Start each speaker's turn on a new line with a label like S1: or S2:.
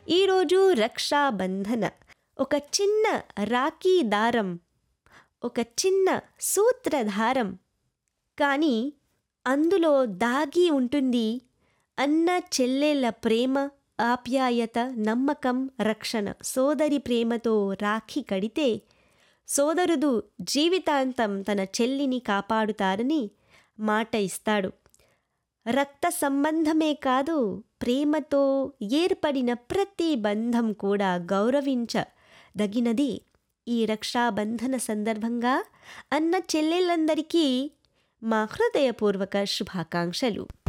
S1: ఈరోజు రక్షాబంధన ఒక చిన్న రాఖీ దారం ఒక చిన్న సూత్రధారం కానీ అందులో దాగి ఉంటుంది అన్న చెల్లెళ్ళ ప్రేమ ఆప్యాయత నమ్మకం రక్షణ సోదరి ప్రేమతో రాఖీ కడితే సోదరుడు జీవితాంతం తన చెల్లిని కాపాడుతారని మాట ఇస్తాడు రక్త సంబంధమే కాదు ప్రేమతో ఏర్పడిన ప్రతి బంధం కూడా గౌరవించదగినది ఈ రక్షాబంధన సందర్భంగా అన్న చెల్లెళ్ళందరికీ మా హృదయపూర్వక శుభాకాంక్షలు